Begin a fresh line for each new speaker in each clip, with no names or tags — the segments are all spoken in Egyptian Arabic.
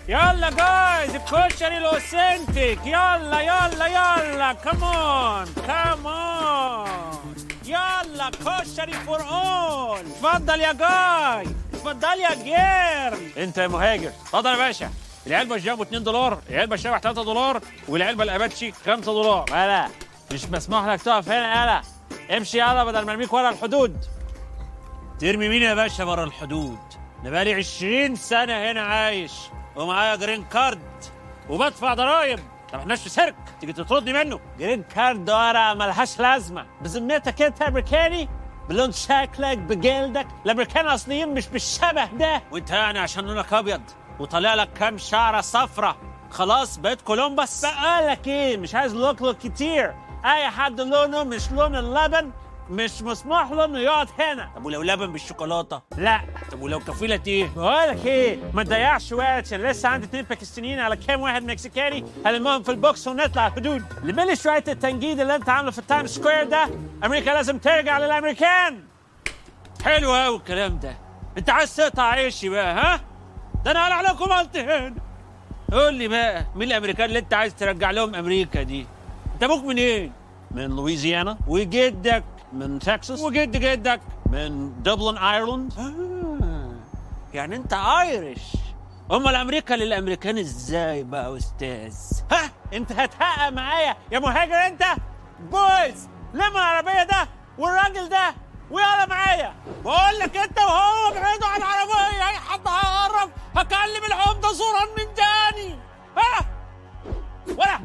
يلا جايز الكشري الاوثنتيك يلا يلا يلا كمون كمون يلا كشري فور اول اتفضل يا جاي اتفضل يا جيرل انت يا مهاجر اتفضل يا باشا العلبه الجامبو 2 دولار العلبه الشبح 3 دولار والعلبه الاباتشي 5 دولار يلا مش مسموح لك تقف هنا يلا امشي يلا بدل ما ارميك ورا الحدود ترمي مين يا باشا ورا الحدود انا بقالي 20 سنه هنا عايش ومعايا جرين كارد وبدفع ضرايب ما احناش في سيرك تيجي تطردني منه جرين كارد ورقه ملهاش لازمه بذمتك انت امريكاني بلون شكلك بجلدك الامريكان اصليين مش بالشبه ده وانت يعني عشان لونك ابيض وطالع لك كام شعره صفرة خلاص بقيت كولومبس بقالك ايه مش عايز لوك لوك كتير اي حد لونه مش لون اللبن مش مسموح له انه يقعد هنا طب ولو لبن بالشوكولاته لا طب ولو كفيله ايه بقولك ايه ما تضيعش وقت عشان لسه عندي اتنين باكستانيين على كام واحد مكسيكاني هلمهم في البوكس ونطلع على الحدود لملي شويه التنجيد اللي انت عامله في التايم سكوير ده امريكا لازم ترجع للامريكان حلو قوي الكلام ده انت عايز تقطع عيشي بقى ها ده انا قال عليكم قلت هنا قول لي بقى مين الامريكان اللي انت عايز ترجع لهم امريكا دي انت ابوك منين من لويزيانا وجدك من تكساس وجد جدك من دبلن ايرلند آه. يعني انت ايرش امال امريكا للامريكان ازاي بقى يا استاذ ها انت هتحقق معايا يا مهاجر انت بويز لما العربيه ده والراجل ده ويلا معايا بقول لك انت وهو ابعدوا عن العربيه اي حد هيقرب هكلم العمده زورا من تاني ها ولا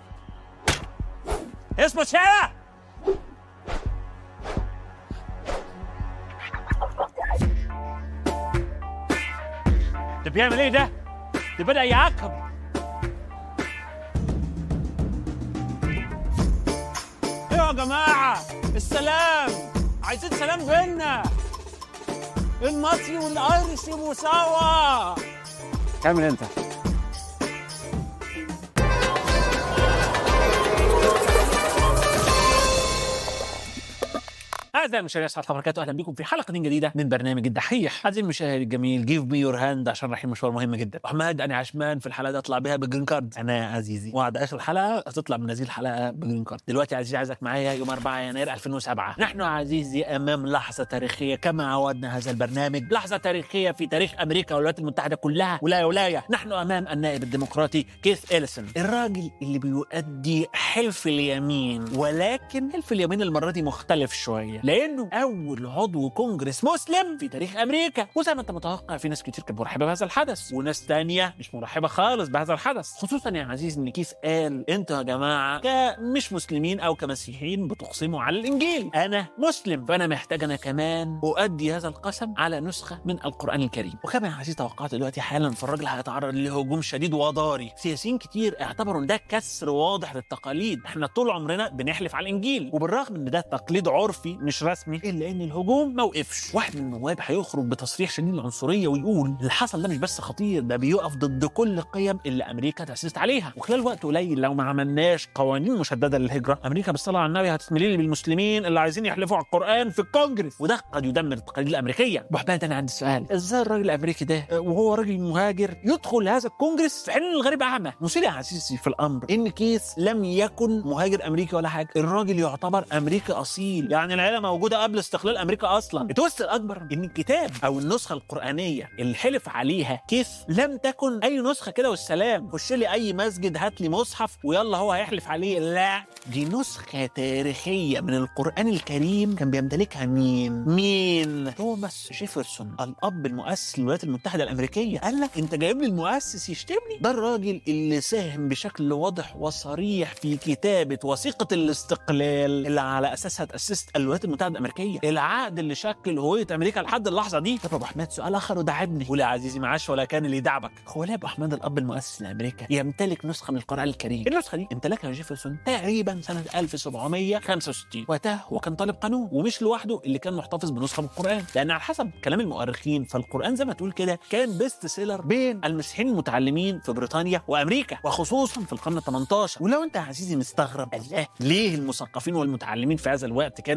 اسمه شارع ده بيعمل ايه ده؟ ده بدأ يعاقب ايوه يا جماعة السلام عايزين سلام بينا المصري والايرش يبقوا سوا كمل انت أعزائي المشاهدين أسعد الله وبركاته أهلا بكم في حلقة جديدة من برنامج الدحيح عزيزي المشاهد الجميل جيف مي يور هاند عشان رايحين مشوار مهم جدا أحمد أنا عشمان في الحلقة دي أطلع بها بالجرين كارد أنا يا عزيزي وعد آخر الحلقة هتطلع من هذه الحلقة بالجرين كارد دلوقتي يا عزيزي عايزك معايا يوم 4 يناير 2007 نحن عزيزي أمام لحظة تاريخية كما عودنا هذا البرنامج لحظة تاريخية في تاريخ أمريكا والولايات المتحدة كلها ولاية ولاية نحن أمام النائب الديمقراطي كيث إليسون الراجل اللي بيؤدي حلف اليمين ولكن حلف اليمين المرة دي مختلف شوية لأنه أول عضو كونجرس مسلم في تاريخ أمريكا وزي ما أنت متوقع في ناس كتير كانت مرحبة بهذا الحدث وناس تانية مش مرحبة خالص بهذا الحدث خصوصا يا عزيز إن كيث قال أنتوا يا جماعة كمش مسلمين أو كمسيحيين بتقسموا على الإنجيل أنا مسلم فأنا محتاج أنا كمان أؤدي هذا القسم على نسخة من القرآن الكريم وكما يا عزيز توقعت دلوقتي حالا فالراجل هيتعرض لهجوم شديد وضاري سياسيين كتير اعتبروا ان ده كسر واضح للتقاليد احنا طول عمرنا بنحلف على الانجيل وبالرغم ان ده تقليد عرفي مش رسمي الا ان الهجوم ما وقفش واحد من النواب هيخرج بتصريح شديد العنصريه ويقول اللي حصل ده مش بس خطير ده بيقف ضد كل القيم اللي امريكا تاسست عليها وخلال وقت قليل لو ما عملناش قوانين مشدده للهجره امريكا بالصلاه على النبي هتتملي بالمسلمين اللي عايزين يحلفوا على القران في الكونجرس وده قد يدمر التقاليد الامريكيه ابو حماد انا عندي سؤال ازاي الراجل الامريكي ده آه، وهو راجل مهاجر يدخل هذا الكونجرس في حين ان الغريب اعمى مثير يا عزيزي في الامر ان كيس لم يكن مهاجر امريكي ولا حاجه الراجل يعتبر امريكي اصيل يعني العيله موجوده قبل استقلال امريكا اصلا التوست الاكبر ان الكتاب او النسخه القرانيه اللي حلف عليها كيف لم تكن اي نسخه كده والسلام خش لي اي مسجد هات لي مصحف ويلا هو هيحلف عليه لا دي نسخه تاريخيه من القران الكريم كان بيمتلكها مين مين توماس جيفرسون الاب المؤسس للولايات المتحده الامريكيه قال لك انت جايب لي المؤسس يشتمني ده الراجل اللي ساهم بشكل واضح وصريح في كتابه وثيقه الاستقلال اللي على اساسها تاسست الولايات المتحده الامريكيه العقد اللي شكل هويه امريكا لحد اللحظه دي طب يا ابو احمد سؤال اخر ودعبني قول يا عزيزي معاش ولا كان اللي يدعبك هو ليه يا ابو احمد الاب المؤسس لامريكا يمتلك نسخه من القران الكريم النسخه دي امتلكها جيفرسون تقريبا سنه 1765 وقتها هو كان طالب قانون ومش لوحده اللي كان محتفظ بنسخه من القران لان على حسب كلام المؤرخين فالقران زي ما تقول كده كان بيست سيلر بين المسيحيين المتعلمين في بريطانيا وامريكا وخصوصا في القرن ال 18 ولو انت يا عزيزي مستغرب الله ليه المثقفين والمتعلمين في هذا الوقت كانوا ماشيين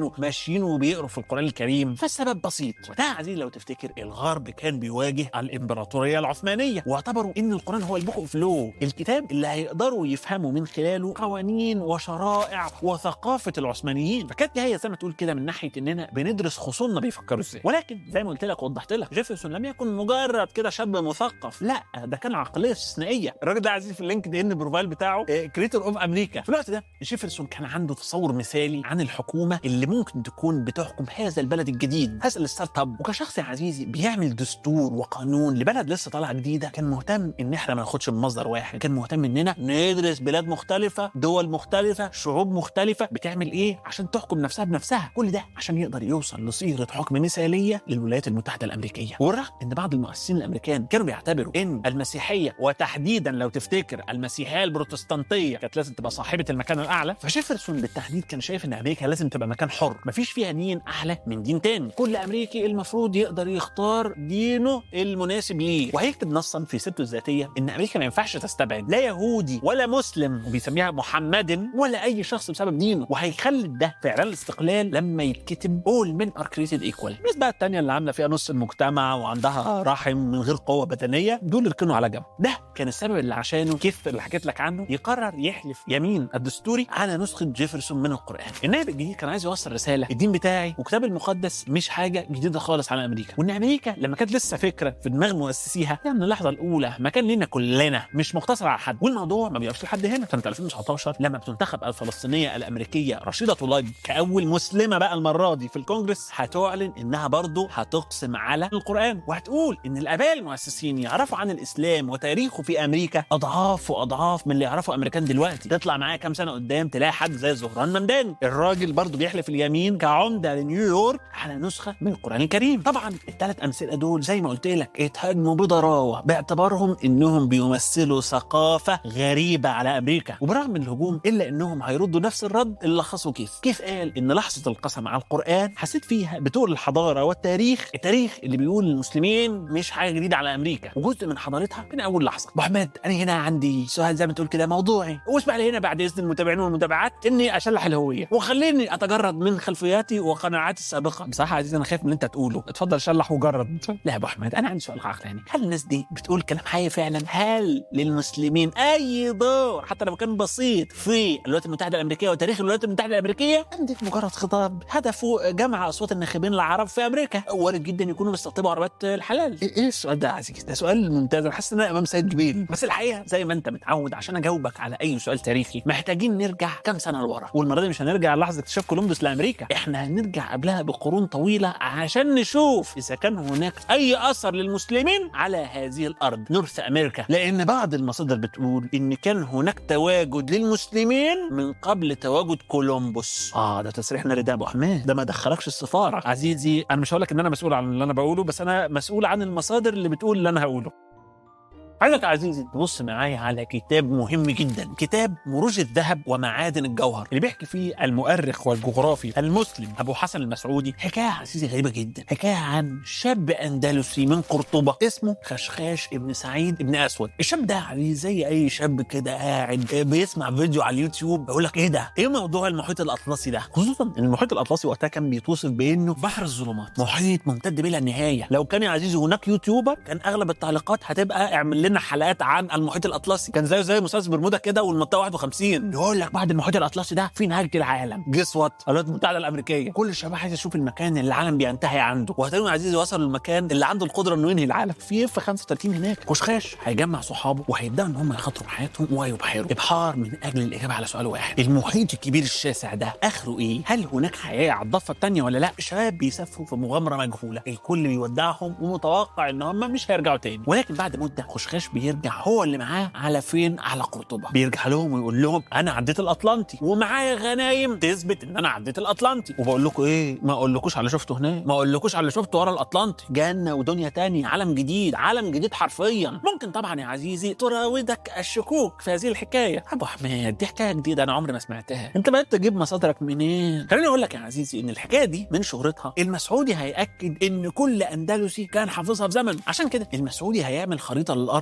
عايشين وبيقروا في القران الكريم فالسبب بسيط وده عزيزي لو تفتكر الغرب كان بيواجه الامبراطوريه العثمانيه واعتبروا ان القران هو البوك اوف لو الكتاب اللي هيقدروا يفهموا من خلاله قوانين وشرائع وثقافه العثمانيين فكانت جايه زي ما تقول كده من ناحيه اننا بندرس خصومنا بيفكروا ازاي ولكن زي ما قلت لك وضحت لك جيفرسون لم يكن مجرد كده شاب مثقف لا ده كان عقليه استثنائيه الراجل ده عزيزي في اللينكد ان بروفايل بتاعه كريتور اوف امريكا في الوقت ده جيفرسون كان عنده تصور مثالي عن الحكومه اللي ممكن تكون بتحكم هذا البلد الجديد هذا الستارت اب وكشخص يا عزيزي بيعمل دستور وقانون لبلد لسه طالعه جديده كان مهتم ان احنا ما ناخدش بمصدر واحد كان مهتم اننا ندرس بلاد مختلفه دول مختلفه شعوب مختلفه بتعمل ايه عشان تحكم نفسها بنفسها كل ده عشان يقدر يوصل لصيغه حكم مثاليه للولايات المتحده الامريكيه والرغم ان بعض المؤسسين الامريكان كانوا بيعتبروا ان المسيحيه وتحديدا لو تفتكر المسيحيه البروتستانتيه كانت لازم تبقى صاحبه المكان الاعلى فجيفرسون بالتحديد كان شايف ان امريكا لازم تبقى مكان حر مفيش فيها دين اعلى من دين تاني كل امريكي المفروض يقدر يختار دينه المناسب ليه وهيكتب نصا في سيرته الذاتيه ان امريكا ما ينفعش تستبعد لا يهودي ولا مسلم وبيسميها محمد ولا اي شخص بسبب دينه وهيخلي ده في اعلان الاستقلال لما يتكتب all men are created equal الناس بقى التانية اللي عامله فيها نص المجتمع وعندها رحم من غير قوه بدنيه دول يركنوا على جنب ده كان السبب اللي عشانه كيف اللي حكيت لك عنه يقرر يحلف يمين الدستوري على نسخه جيفرسون من القران النائب الجديد كان عايز يوصل رساله الدين بتاعي وكتاب المقدس مش حاجه جديده خالص على امريكا وان امريكا لما كانت لسه فكره في دماغ مؤسسيها يعني من اللحظه الاولى مكان لينا كلنا مش مقتصر على حد والموضوع ما بيقفش لحد هنا سنه 2019 لما بتنتخب الفلسطينيه الامريكيه رشيده طليب كاول مسلمه بقى المره دي في الكونجرس هتعلن انها برضه هتقسم على القران وهتقول ان الاباء المؤسسين يعرفوا عن الاسلام وتاريخه في امريكا اضعاف واضعاف من اللي يعرفوا امريكان دلوقتي تطلع معايا كام سنه قدام تلاقي حد زي زهران ممداني الراجل برضه بيحلف اليمين كعمده لنيويورك على نسخه من القران الكريم طبعا الثلاث امثله دول زي ما قلت لك اتهاجموا بضراوه باعتبارهم انهم بيمثلوا ثقافه غريبه على امريكا وبرغم الهجوم الا انهم هيردوا نفس الرد اللي لخصوا كيف كيف قال ان لحظه القسم على القران حسيت فيها بتقول الحضاره والتاريخ التاريخ اللي بيقول المسلمين مش حاجه جديده على امريكا وجزء من حضارتها من اول لحظه ابو حماد انا هنا عندي سؤال زي ما تقول كده موضوعي واسمع لي هنا بعد اذن المتابعين والمتابعات اني اشلح الهويه وخليني اتجرد من خلفياتي وقناعاتي السابقه بصراحه عزيزي انا خايف من اللي انت تقوله اتفضل شلح وجرد لا يا ابو حماد انا عندي سؤال عقلاني هل الناس دي بتقول كلام حي فعلا هل للمسلمين اي دور حتى لو كان بسيط في الولايات المتحده الامريكيه وتاريخ الولايات المتحده الامريكيه عندك مجرد خطاب هدفه جمع اصوات الناخبين العرب في امريكا وارد جدا يكونوا بيستقطبوا عربات الحلال ايه السؤال ده يا عزيزي ده سؤال ممتاز انا حاسس ان انا امام سيد جبيل بس الحقيقه زي ما انت متعود عشان اجاوبك على اي سؤال تاريخي محتاجين نرجع كام سنه لورا والمره دي مش هنرجع لحظه اكتشاف كولومبوس لامريكا احنا هنرجع قبلها بقرون طويله عشان نشوف اذا كان هناك اي اثر للمسلمين على هذه الارض نورث امريكا لان بعض المصادر بتقول ان كان هناك تواجد للمسلمين من قبل تواجد كولومبوس اه ده تصريح ناري ده يا ابو حماد ده ما دخلكش السفاره عزيزي انا مش هقول لك ان انا مسؤول عن اللي انا بقوله بس انا مسؤول عن المصادر اللي بتقول اللي انا هقوله عايزك يا عزيزي تبص معايا على كتاب مهم جدا كتاب مروج الذهب ومعادن الجوهر اللي بيحكي فيه المؤرخ والجغرافي المسلم ابو حسن المسعودي حكايه يا عزيزي غريبه جدا حكايه عن شاب اندلسي من قرطبه اسمه خشخاش ابن سعيد ابن اسود الشاب ده يا عزيزي زي اي شاب كده قاعد بيسمع فيديو على اليوتيوب يقول لك ايه ده ايه موضوع المحيط الاطلسي ده خصوصا ان المحيط الاطلسي وقتها كان بيتوصف بانه بحر الظلمات محيط ممتد بلا نهايه لو كان يا عزيزي هناك يوتيوبر كان اغلب التعليقات هتبقى اعمل لنا حلقات عن المحيط الاطلسي كان زيه زي مسلسل برمودا كده والمنطقه 51 يقول لك بعد المحيط الاطلسي ده في نهايه العالم جس وات الولايات المتحده الامريكيه كل الشباب عايز يشوف المكان اللي العالم بينتهي عنده وهتلاقيهم يا عزيزي وصلوا للمكان اللي عنده القدره انه ينهي العالم في اف 35 هناك خشخاش هيجمع صحابه وهيبداوا ان هم يخاطروا بحياتهم ويبحروا ابحار من اجل الاجابه على سؤال واحد المحيط الكبير الشاسع ده اخره ايه هل هناك حياه على الضفه الثانيه ولا لا الشباب بيسافروا في مغامره مجهوله الكل بيودعهم ومتوقع ان هم مش هيرجعوا تاني ولكن بعد مده خشخاش بيرجع هو اللي معاه على فين على قرطبه بيرجع لهم ويقول لهم انا عديت الاطلنطي ومعايا غنايم تثبت ان انا عديت الاطلنطي وبقول لكم ايه ما اقولكوش على اللي شفته هناك ما اقولكوش على اللي شفته ورا الاطلنطي جنه ودنيا تانية عالم جديد عالم جديد حرفيا ممكن طبعا يا عزيزي تراودك الشكوك في هذه الحكايه ابو حماد دي حكايه جديده انا عمري ما سمعتها انت بقيت تجيب مصادرك منين خليني اقول لك يا عزيزي ان الحكايه دي من شهرتها المسعودي هياكد ان كل اندلسي كان حافظها في زمن عشان كده المسعودي هيعمل خريطه للارض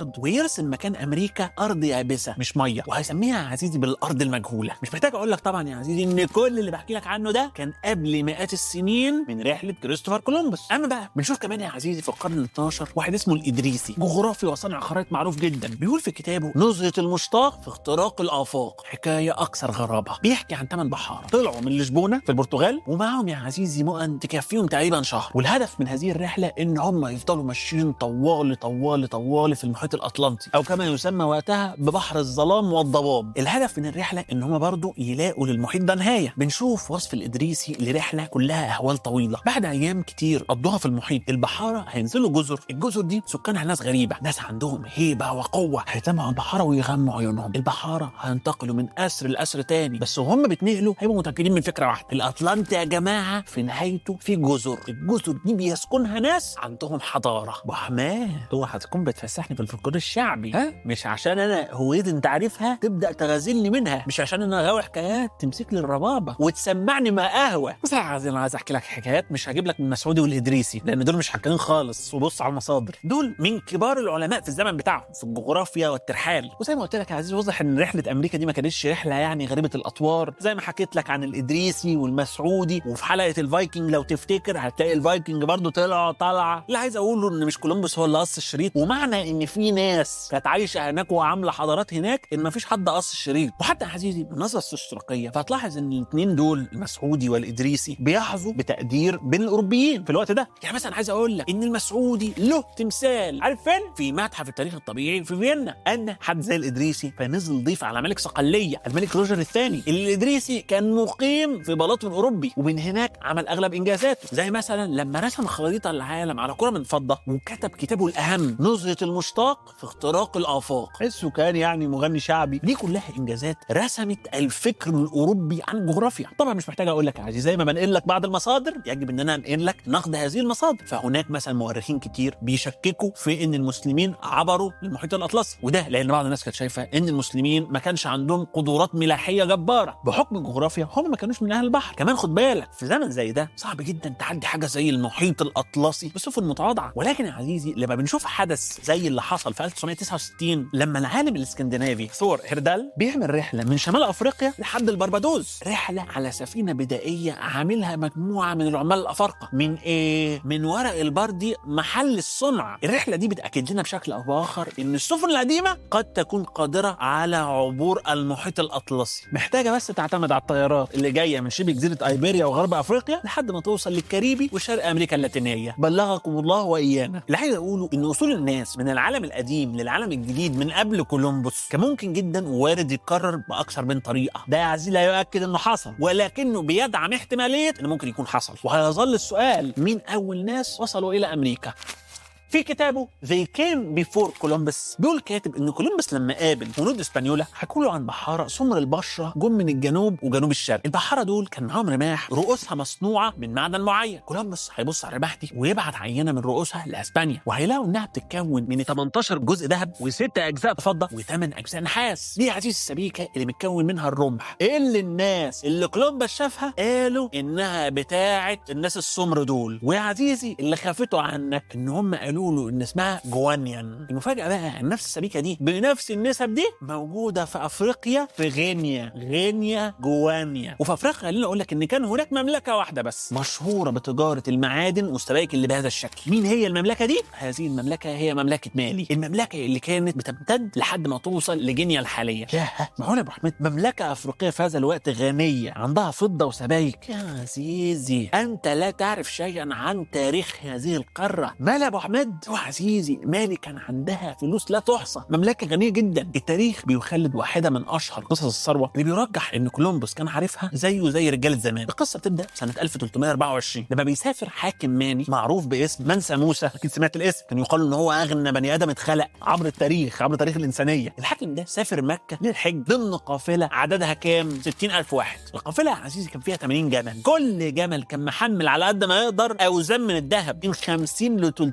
الارض ويرسم مكان امريكا ارض يابسه مش ميه وهيسميها يا عزيزي بالارض المجهوله مش محتاج اقول لك طبعا يا عزيزي ان كل اللي بحكي لك عنه ده كان قبل مئات السنين من رحله كريستوفر كولومبوس اما بقى بنشوف كمان يا عزيزي في القرن ال 12 واحد اسمه الادريسي جغرافي وصانع خرائط معروف جدا بيقول في كتابه نزهه المشتاق في اختراق الافاق حكايه اكثر غرابه بيحكي عن ثمان بحاره طلعوا من لشبونه في البرتغال ومعاهم يا عزيزي مؤن تكفيهم تقريبا شهر والهدف من هذه الرحله ان هم يفضلوا ماشيين طوال طوال طوال في المحيط الاطلنطي او كما يسمى وقتها ببحر الظلام والضباب الهدف من الرحله ان هم برضو يلاقوا للمحيط ده نهايه بنشوف وصف الادريسي لرحله كلها اهوال طويله بعد ايام كتير قضوها في المحيط البحاره هينزلوا جزر الجزر دي سكانها ناس غريبه ناس عندهم هيبه وقوه هيتمعوا البحاره ويغموا عيونهم البحاره هينتقلوا من اسر لاسر تاني بس وهم بيتنقلوا هيبقوا متاكدين من فكره واحده الاطلنطي يا جماعه في نهايته في جزر الجزر دي بيسكنها ناس عندهم حضاره ابو حماد هو هتكون بتفسحني في الفولكلور الشعبي ها مش عشان انا هويت انت عارفها تبدا تغازلني منها مش عشان انا غاوي حكايات تمسك لي الربابه وتسمعني ما قهوه بس يا عزيزي انا عايز احكي لك حكايات مش هجيب لك من مسعودي والادريسي لان دول مش حكايين خالص وبص على المصادر دول من كبار العلماء في الزمن بتاعهم في الجغرافيا والترحال وزي ما قلت لك يا عزيزي واضح ان رحله امريكا دي ما كانتش رحله يعني غريبه الاطوار زي ما حكيت لك عن الادريسي والمسعودي وفي حلقه الفايكنج لو تفتكر هتلاقي الفايكنج برضو طلعوا طالعه اللي عايز اقوله ان مش كولومبوس هو اللي قص الشريط ومعنى ان في ناس كانت عايشه هناك وعامله حضارات هناك ان ما فيش حد قص الشريط وحتى يا عزيزي بالنظره الاستشراقيه فهتلاحظ ان الاثنين دول المسعودي والادريسي بيحظوا بتقدير بين الاوروبيين في الوقت ده يعني مثلا عايز اقول لك ان المسعودي له تمثال عارف فين في متحف التاريخ الطبيعي في فيينا ان حد زي الادريسي فنزل ضيف على ملك صقليه الملك روجر الثاني الادريسي كان مقيم في بلاط اوروبي ومن هناك عمل اغلب انجازاته زي مثلا لما رسم خريطه العالم على كره من فضه وكتب كتابه الاهم نزهه المشتاق في اختراق الافاق تحسه كان يعني مغني شعبي دي كلها انجازات رسمت الفكر الاوروبي عن الجغرافيا طبعا مش محتاج اقول لك يا عزيزي زي ما بنقل لك بعض المصادر يجب ان انا انقل لك نقد هذه المصادر فهناك مثلا مؤرخين كتير بيشككوا في ان المسلمين عبروا للمحيط الاطلسي وده لان بعض الناس كانت شايفه ان المسلمين ما كانش عندهم قدرات ملاحيه جباره بحكم الجغرافيا هم ما كانوش من اهل البحر كمان خد بالك في زمن زي ده صعب جدا تعدي حاجه زي المحيط الاطلسي بسفن متواضعه ولكن يا عزيزي لما بنشوف حدث زي اللي حصل في 1969 لما العالم الاسكندنافي ثور هيردال بيعمل رحله من شمال افريقيا لحد البربادوس رحله على سفينه بدائيه عاملها مجموعه من العمال الافارقه من ايه من ورق البردي محل الصنع الرحله دي بتاكد لنا بشكل او باخر ان السفن القديمه قد تكون قادره على عبور المحيط الاطلسي محتاجه بس تعتمد على الطيارات اللي جايه من شبه جزيره ايبيريا وغرب افريقيا لحد ما توصل للكاريبي وشرق امريكا اللاتينيه بلغكم الله وايانا اللي عايز اقوله ان وصول الناس من العالم القديم للعالم الجديد من قبل كولومبوس كان ممكن جدا ووارد يتكرر باكثر من طريقه ده يا عزيزي لا يؤكد انه حصل ولكنه بيدعم احتماليه انه ممكن يكون حصل وهيظل السؤال مين اول ناس وصلوا الى امريكا في كتابه They Came Before Columbus بيقول كاتب ان كولومبس لما قابل هنود اسبانيولا حكوا له عن بحاره سمر البشره جم من الجنوب وجنوب الشرق البحاره دول كان معاهم رماح رؤوسها مصنوعه من معدن معين كولومبس هيبص على الرماح دي ويبعت عينه من رؤوسها لاسبانيا وهيلاقوا انها بتتكون من 18 جزء ذهب وست اجزاء فضه وثمان اجزاء نحاس دي يا عزيزي السبيكه اللي متكون منها الرمح اللي الناس اللي كولومبس شافها قالوا انها بتاعه الناس السمر دول ويا عزيزي اللي خافته عنك ان هم قالوا له ان اسمها جوانيان المفاجاه بقى ان نفس السبيكه دي بنفس النسب دي موجوده في افريقيا في غينيا غينيا جوانيا وفي افريقيا خليني اقول لك ان كان هناك مملكه واحده بس مشهوره بتجاره المعادن والسبائك اللي بهذا الشكل مين هي المملكه دي هذه المملكه هي مملكه مالي المملكه اللي كانت بتمتد لحد ما توصل لجينيا الحاليه ياه معقول يا ابو حميد مملكه افريقيه في هذا الوقت غنيه عندها فضه وسبائك يا عزيزي انت لا تعرف شيئا عن تاريخ هذه القاره مال يا ابو حميد عزيزي مالي كان عندها فلوس لا تحصى مملكه غنيه جدا التاريخ بيخلد واحده من اشهر قصص الثروه اللي بيرجح ان كولومبوس كان عارفها زيه زي رجاله زمان القصه بتبدا سنه 1324 لما بيسافر حاكم ماني معروف باسم منسى موسى اكيد سمعت الاسم كان يقال ان هو اغنى بني ادم اتخلق عبر التاريخ عبر تاريخ الانسانيه الحاكم ده سافر مكه للحج ضمن قافله عددها كام 60000 واحد القافله يا عزيزي كان فيها 80 جمل كل جمل كان محمل على قد ما يقدر اوزان من الذهب من 50 ل 300 رطل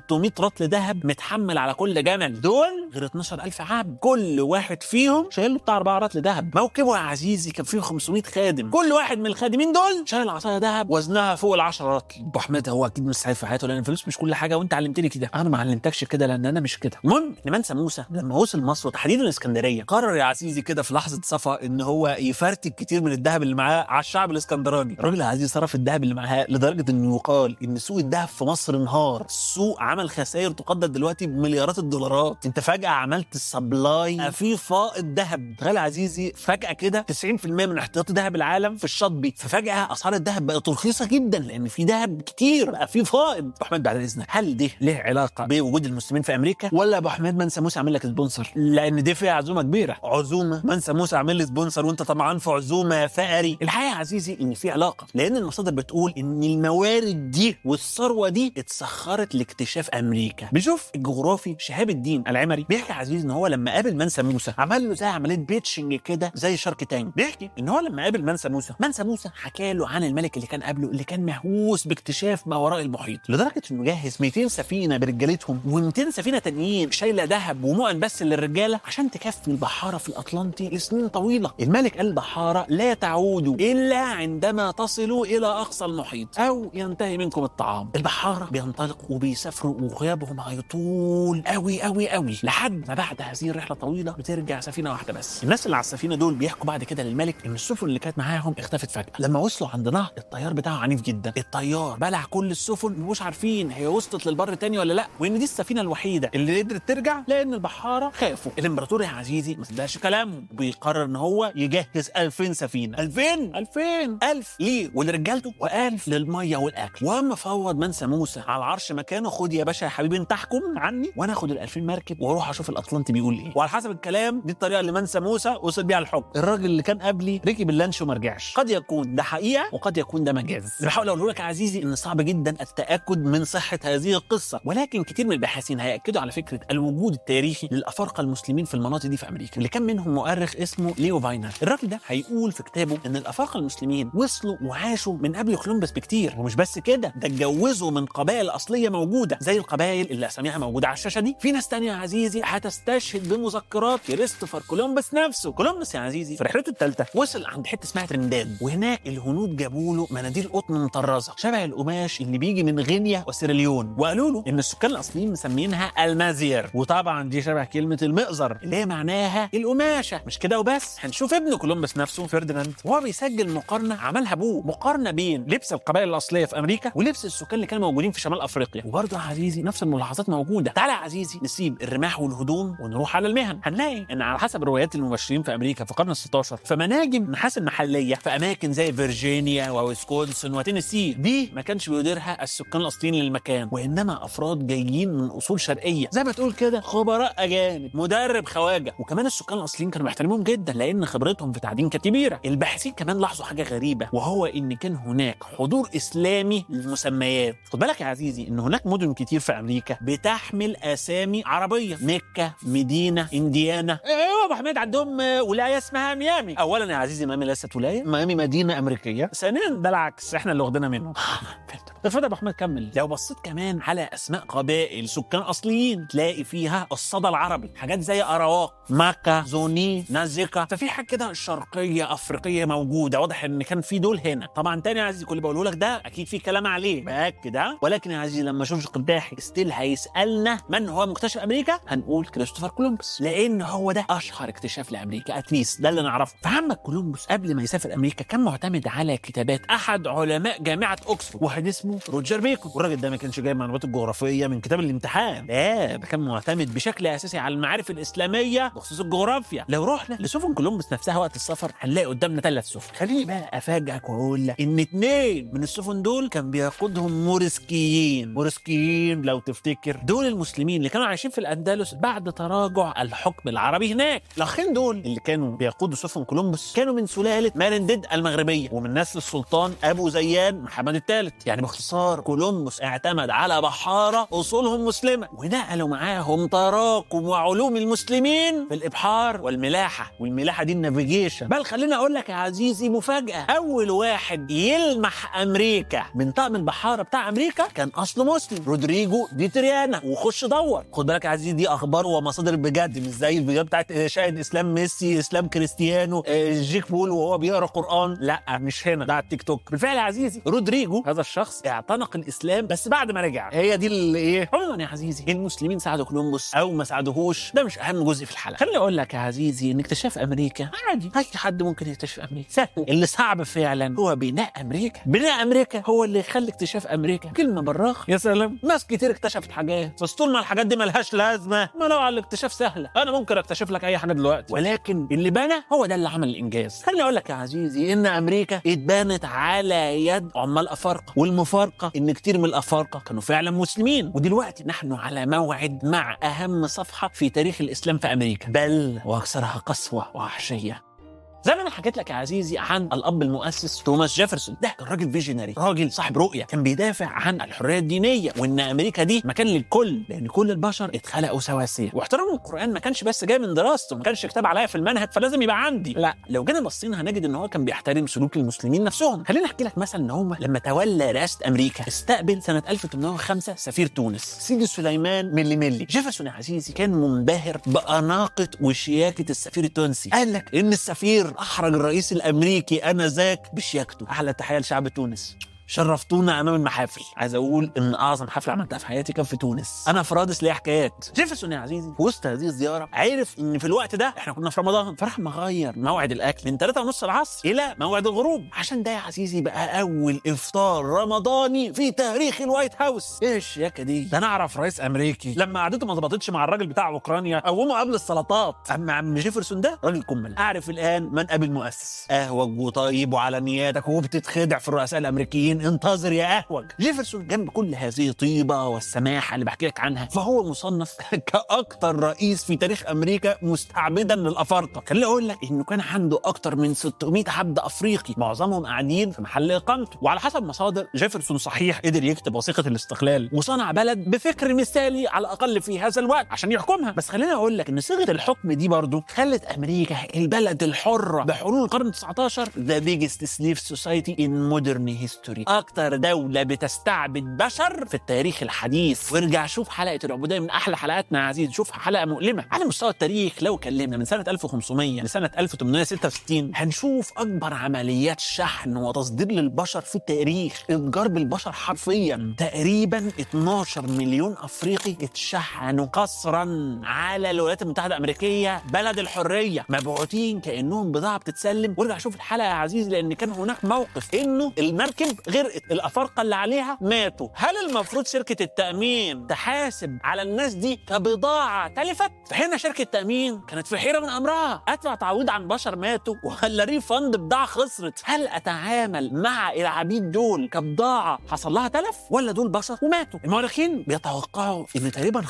رطل ذهب متحمل على كل جمل دول غير 12000 عبد كل واحد فيهم شايل له بتاع 4 رطل ذهب موكبه يا عزيزي كان فيه 500 خادم كل واحد من الخادمين دول شايل عصايه ذهب وزنها فوق ال 10 رطل ابو حميد هو اكيد مش سعيد في حياته لان الفلوس مش كل حاجه وانت علمتني كده انا ما علمتكش كده لان انا مش كده المهم ان منسى موسى لما وصل مصر وتحديدا الاسكندريه قرر يا عزيزي كده في لحظه صفا ان هو يفرتك كتير من الذهب اللي معاه على الشعب الاسكندراني الراجل يا عزيزي صرف الذهب اللي معاه لدرجه انه يقال ان سوق الذهب في مصر انهار السوق عمل خسائر تقدر دلوقتي بمليارات الدولارات انت فجاه عملت سبلاي في فائض ذهب تخيل يا عزيزي فجاه كده 90% من احتياطي ذهب العالم في الشطبي ففجاه اسعار الذهب بقت رخيصه جدا لان في ذهب كتير بقى في فائض ابو حميد بعد اذنك هل ده له علاقه بوجود المسلمين في امريكا ولا ابو حميد منسى موسى عامل لك سبونسر لان دي فيها عزومه كبيره عزومه منسى موسى عامل لي سبونسر وانت طمعان في عزومه يا فقري الحقيقه يا عزيزي ان في علاقه لان المصادر بتقول ان الموارد دي والثروه دي اتسخرت لاكتشاف امريكا بنشوف الجغرافي شهاب الدين العمري بيحكي يا عزيزي ان هو لما قابل منسى موسى عمل له زي عمليه بيتشنج كده زي شارك تانك بيحكي ان هو لما قابل منسى موسى منسى موسى حكى له عن الملك اللي كان قبله اللي كان مهووس باكتشاف ما وراء المحيط لدرجه انه جهز 200 سفينه برجالتهم و200 سفينه تانيين شايله ذهب ومؤن بس للرجاله عشان تكفي البحاره في الاطلنطي لسنين طويله الملك قال البحاره لا تعودوا الا عندما تصلوا الى اقصى المحيط او ينتهي منكم الطعام البحاره بينطلقوا وبيسافروا وغيابهم هيطول قوي قوي قوي لحد ما بعد هذه الرحله الطويله بترجع سفينه واحده بس الناس اللي على السفينه دول بيحكوا بعد كده للملك ان السفن اللي كانت معاهم اختفت فجاه لما وصلوا عند نهر الطيار بتاعه عنيف جدا الطيار بلع كل السفن مش عارفين هي وصلت للبر تاني ولا لا وان دي السفينه الوحيده اللي قدرت ترجع لان البحاره خافوا الامبراطور يا عزيزي ما صدقش كلامهم وبيقرر ان هو يجهز 2000 سفينه 2000 2000 1000 ليه ولرجالته و1000 للميه والاكل واما فوض منسى موسى على العرش مكانه خد يا باشا يا حبيبي انت احكم عني وانا اخد ال 2000 مركب واروح اشوف الاطلنطي بيقول ايه وعلى حسب الكلام دي الطريقه اللي منسى موسى وصل بيها الحكم الراجل اللي كان قبلي ركب اللانش وما رجعش قد يكون ده حقيقه وقد يكون ده مجاز اللي بحاول اقوله لك يا عزيزي ان صعب جدا التاكد من صحه هذه القصه ولكن كتير من الباحثين هياكدوا على فكره الوجود التاريخي للافارقه المسلمين في المناطق دي في امريكا اللي كان منهم مؤرخ اسمه ليو فاينر الراجل ده هيقول في كتابه ان الافارقه المسلمين وصلوا وعاشوا من قبل كولومبس بكتير ومش بس كده ده اتجوزوا من قبائل اصليه موجوده زي القبائل اللي اساميها موجوده على الشاشه دي في ناس تانية يا عزيزي هتستشهد بمذكرات كريستوفر كولومبس نفسه كولومبس يا عزيزي في رحلته الثالثه وصل عند حته اسمها ترنداد وهناك الهنود جابوا له مناديل قطن مطرزه شبه القماش اللي بيجي من غينيا وسيراليون وقالوا له ان السكان الاصليين مسمينها المازير وطبعا دي شبه كلمه المئزر اللي هي معناها القماشه مش كده وبس هنشوف ابن كولومبس نفسه فرديناند وهو بيسجل مقارنه عملها ابوه مقارنه بين لبس القبائل الاصليه في امريكا ولبس السكان اللي كانوا موجودين في شمال افريقيا وبرضه يا عزيزي نفس الملاحظات موجوده تعالى يا عزيزي نسيب الرماح والهدوم ونروح على المهن هنلاقي ان على حسب روايات المبشرين في امريكا في القرن ال16 فمناجم نحاس المحليه في اماكن زي فيرجينيا وويسكونسن وتينيسي دي ما كانش بيديرها السكان الاصليين للمكان وانما افراد جايين من اصول شرقيه زي ما تقول كده خبراء اجانب مدرب خواجه وكمان السكان الاصليين كانوا بيحترموهم جدا لان خبرتهم في تعدين كانت كبيره الباحثين كمان لاحظوا حاجه غريبه وهو ان كان هناك حضور اسلامي للمسميات خد بالك يا عزيزي ان هناك مدن كتير في امريكا بتحمل اسامي عربيه مكه مدينه انديانا ايوه ابو حميد عندهم آه، ولايه اسمها ميامي اولا يا عزيزي ميامي ليست ولايه ميامي مدينه امريكيه ثانيا ده العكس احنا اللي واخدينها منهم اتفضل يا ابو احمد كمل لو بصيت كمان على اسماء قبائل سكان اصليين تلاقي فيها الصدى العربي حاجات زي اراواق مكه زوني نازكا ففي حاجه كده شرقيه افريقيه موجوده واضح ان كان في دول هنا طبعا تاني يا عزيزي كل اللي بقوله لك ده اكيد في كلام عليه باكد ها ولكن يا عزيزي لما اشوف قداحي ستيل هيسالنا من هو مكتشف امريكا هنقول كريستوفر كولومبوس لان هو ده اشهر اكتشاف لامريكا اتليست ده اللي نعرفه فعمك كولومبوس قبل ما يسافر امريكا كان معتمد على كتابات احد علماء جامعه اوكسفورد واحد اسمه روجر بيكون والراجل ده ما كانش جايب معلومات الجغرافيه من كتاب الامتحان لا ده كان معتمد بشكل اساسي على المعارف الاسلاميه بخصوص الجغرافيا لو رحنا لسفن كولومبوس نفسها وقت السفر هنلاقي قدامنا ثلاث سفن خليني بقى افاجئك واقول لك ان اثنين من السفن دول كان بيقودهم مورسكيين مورسكيين لو تفتكر دول المسلمين اللي كانوا عايشين في الاندلس بعد تراجع الحكم العربي هناك الاخين دول اللي كانوا بيقودوا سفن كولومبوس كانوا من سلاله مارنديد المغربيه ومن نسل السلطان ابو زيان محمد الثالث يعني باختصار باختصار كولومبوس اعتمد على بحاره اصولهم مسلمه ونقلوا معاهم تراكم وعلوم المسلمين في الابحار والملاحه والملاحه دي النافيجيشن بل خليني اقول لك يا عزيزي مفاجاه اول واحد يلمح امريكا من طقم البحاره بتاع امريكا كان اصله مسلم رودريجو دي تريانا وخش دور خد بالك يا عزيزي دي اخبار ومصادر بجد مش زي الفيديوهات بتاعت شاهد اسلام ميسي اسلام كريستيانو آه، جيك بول وهو بيقرا قران لا مش هنا ده على التيك توك بالفعل يا عزيزي رودريجو هذا الشخص اعتنق الاسلام بس بعد ما رجع هي دي اللي ايه عموما يا عزيزي المسلمين ساعدوا كولومبوس او ما ساعدوهوش ده مش اهم جزء في الحلقه خليني اقول لك يا عزيزي ان اكتشاف امريكا عادي اي حد ممكن يكتشف امريكا سهل اللي صعب فعلا هو بناء امريكا بناء امريكا هو اللي يخلي اكتشاف امريكا كلمه براخ يا سلام ناس كتير اكتشفت حاجات بس طول ما الحاجات دي ملهاش لازمه ما لو على الاكتشاف سهله انا ممكن اكتشف لك اي حاجه دلوقتي ولكن اللي بنى هو ده اللي عمل الانجاز خليني اقول لك يا عزيزي ان امريكا اتبنت على يد عمال افارقه والمفارقه ان كتير من الافارقه كانوا فعلا مسلمين ودلوقتي نحن على موعد مع اهم صفحه في تاريخ الاسلام في امريكا بل واكثرها قسوه ووحشيه زي ما انا حكيت لك يا عزيزي عن الاب المؤسس توماس جيفرسون ده كان راجل فيجنري راجل صاحب رؤيه كان بيدافع عن الحريه الدينيه وان امريكا دي مكان للكل لان كل البشر اتخلقوا سواسيه واحترام القران ما كانش بس جاي من دراسته ما كانش كتاب عليا في المنهج فلازم يبقى عندي لا لو جينا بصينا هنجد ان هو كان بيحترم سلوك المسلمين نفسهم خليني احكي لك مثلا ان هو لما تولى رئاسه امريكا استقبل سنه 1805 سفير تونس سيدي سليمان ملي ملي جيفرسون يا عزيزي كان منبهر باناقه وشياكه السفير التونسي قال لك ان السفير احرج الرئيس الامريكي انذاك بشياكته احلى تحيه لشعب تونس شرفتونا امام المحافل عايز اقول ان اعظم حفله عملتها في حياتي كان في تونس انا في رادس ليا حكايات جيفرسون يا عزيزي في وسط هذه الزياره عرف ان في الوقت ده احنا كنا في رمضان فراح مغير موعد الاكل من 3 ونص العصر الى موعد الغروب عشان ده يا عزيزي بقى اول افطار رمضاني في تاريخ الوايت هاوس ايه الشياكه دي ده انا اعرف رئيس امريكي لما قعدته ما ظبطتش مع الراجل بتاع اوكرانيا قومه قبل السلطات اما عم جيفرسون ده راجل كمل اعرف الان من ابي المؤسس اهوج وطيب وعلى نياتك وبتتخدع في الرؤساء الامريكيين انتظر يا اهوج جيفرسون جنب كل هذه الطيبه والسماحه اللي بحكي لك عنها فهو مصنف كاكثر رئيس في تاريخ امريكا مستعبدا للافارقه خليني اقول لك انه كان عنده اكثر من 600 عبد افريقي معظمهم قاعدين في محل اقامته وعلى حسب مصادر جيفرسون صحيح قدر يكتب وثيقه الاستقلال وصنع بلد بفكر مثالي على الاقل في هذا الوقت عشان يحكمها بس خليني اقول لك ان صيغه الحكم دي برضو خلت امريكا البلد الحره بحلول القرن 19 ذا بيجست سليف سوسايتي ان مودرن هيستوري اكتر دوله بتستعبد بشر في التاريخ الحديث وارجع شوف حلقه العبوديه من احلى حلقاتنا يا عزيز شوف حلقه مؤلمه على مستوى التاريخ لو اتكلمنا من سنه 1500 لسنه 1866 هنشوف اكبر عمليات شحن وتصدير للبشر في التاريخ اتجار بالبشر حرفيا تقريبا 12 مليون افريقي اتشحنوا قصرا على الولايات المتحده الامريكيه بلد الحريه مبعوثين كانهم بضاعه بتتسلم وارجع شوف الحلقه يا عزيزي لان كان هناك موقف انه المركب غرقت الافارقه اللي عليها ماتوا هل المفروض شركه التامين تحاسب على الناس دي كبضاعه تلفت فهنا شركه التامين كانت في حيره من امرها ادفع تعويض عن بشر ماتوا ولا ريفند بضاعه خسرت هل اتعامل مع العبيد دول كبضاعه حصل لها تلف ولا دول بشر وماتوا المؤرخين بيتوقعوا ان تقريبا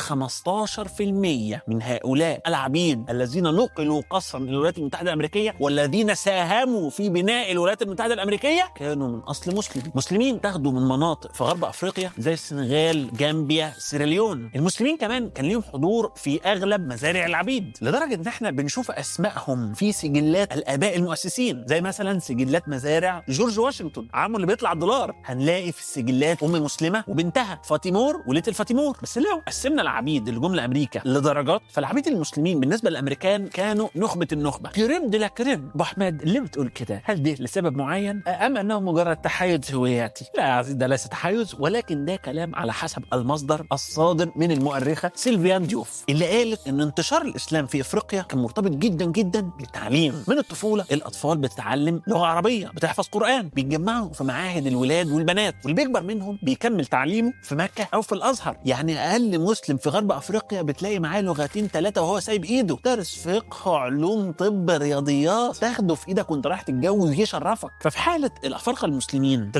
15% من هؤلاء العبيد الذين نقلوا قصرا الى الولايات المتحده الامريكيه والذين ساهموا في بناء الولايات المتحده الامريكيه كانوا من اصل مسلم مسلمين تاخدوا من مناطق في غرب افريقيا زي السنغال جامبيا سيراليون المسلمين كمان كان ليهم حضور في اغلب مزارع العبيد لدرجه ان احنا بنشوف اسمائهم في سجلات الاباء المؤسسين زي مثلا سجلات مزارع جورج واشنطن عمه اللي بيطلع الدولار هنلاقي في السجلات ام مسلمه وبنتها فاطمور وليتل فاطمور بس لو قسمنا العبيد اللي جم لامريكا لدرجات فالعبيد المسلمين بالنسبه للامريكان كانوا نخبه النخبه كريم دي لا كريم ابو احمد ليه بتقول كده هل ده لسبب معين ام انه مجرد تحيز هوياتي لا يا عزيز ده ليس تحيز ولكن ده كلام على حسب المصدر الصادر من المؤرخه سيلفيان ديوف اللي قالت ان انتشار الاسلام في افريقيا كان مرتبط جدا جدا بالتعليم من الطفوله الاطفال بتتعلم لغه عربيه بتحفظ قران بيتجمعوا في معاهد الولاد والبنات واللي بيكبر منهم بيكمل تعليمه في مكه او في الازهر يعني اقل مسلم في غرب افريقيا بتلاقي معاه لغتين ثلاثه وهو سايب ايده دارس فقه علوم طب رياضيات تاخده في ايدك وانت رايح تتجوز يشرفك ففي حاله الافارقه المسلمين تجاره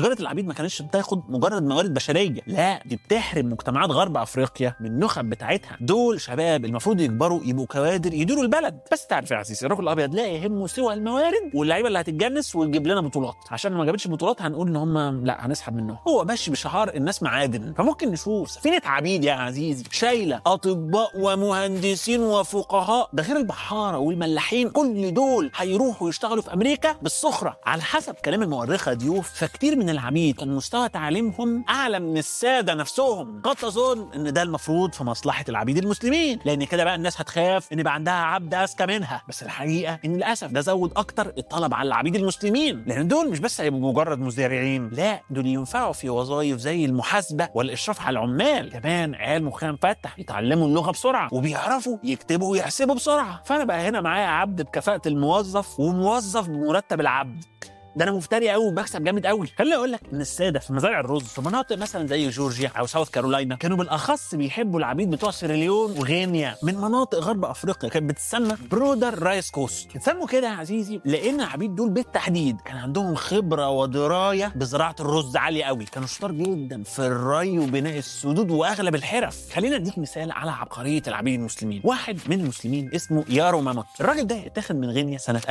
تجاره العبيد ما كانتش بتاخد مجرد موارد بشريه لا دي بتحرم مجتمعات غرب افريقيا من النخب بتاعتها دول شباب المفروض يكبروا يبقوا كوادر يديروا البلد بس تعرف يا عزيزي الرجل الابيض لا يهمه سوى الموارد واللعيبه اللي هتتجنس وتجيب لنا بطولات عشان ما جابتش بطولات هنقول ان هم لا هنسحب منهم هو ماشي بشعار الناس معادن فممكن نشوف سفينه عبيد يا عزيزي شايله اطباء ومهندسين وفقهاء ده غير البحاره والملاحين كل دول هيروحوا يشتغلوا في امريكا بالسخره على حسب كلام المؤرخه ضيوف فكتير من العبيد كان مستوى تعليمهم اعلى من الساده نفسهم قد تظن ان ده المفروض في مصلحه العبيد المسلمين لان كده بقى الناس هتخاف ان يبقى عندها عبد اذكى منها بس الحقيقه ان للاسف ده زود اكتر الطلب على العبيد المسلمين لان دول مش بس هيبقوا مجرد مزارعين لا دول ينفعوا في وظائف زي المحاسبه والاشراف على العمال كمان عيال مخها مفتح يتعلموا اللغه بسرعه وبيعرفوا يكتبوا ويحسبوا بسرعه فانا بقى هنا معايا عبد بكفاءه الموظف وموظف بمرتب العبد ده انا مفتري قوي وبكسب جامد قوي خليني اقول لك ان الساده في مزارع الرز في مناطق مثلا زي جورجيا او ساوث كارولاينا كانوا بالاخص بيحبوا العبيد بتوع سيراليون وغينيا من مناطق غرب افريقيا كانت بتتسمى برودر رايس كوست اتسموا كده يا عزيزي لان العبيد دول بالتحديد كان عندهم خبره ودرايه بزراعه الرز عاليه قوي كانوا شطار جدا في الري وبناء السدود واغلب الحرف خلينا اديك مثال على عبقريه العبيد المسلمين واحد من المسلمين اسمه يارو ماموت الراجل ده اتاخد من غينيا سنه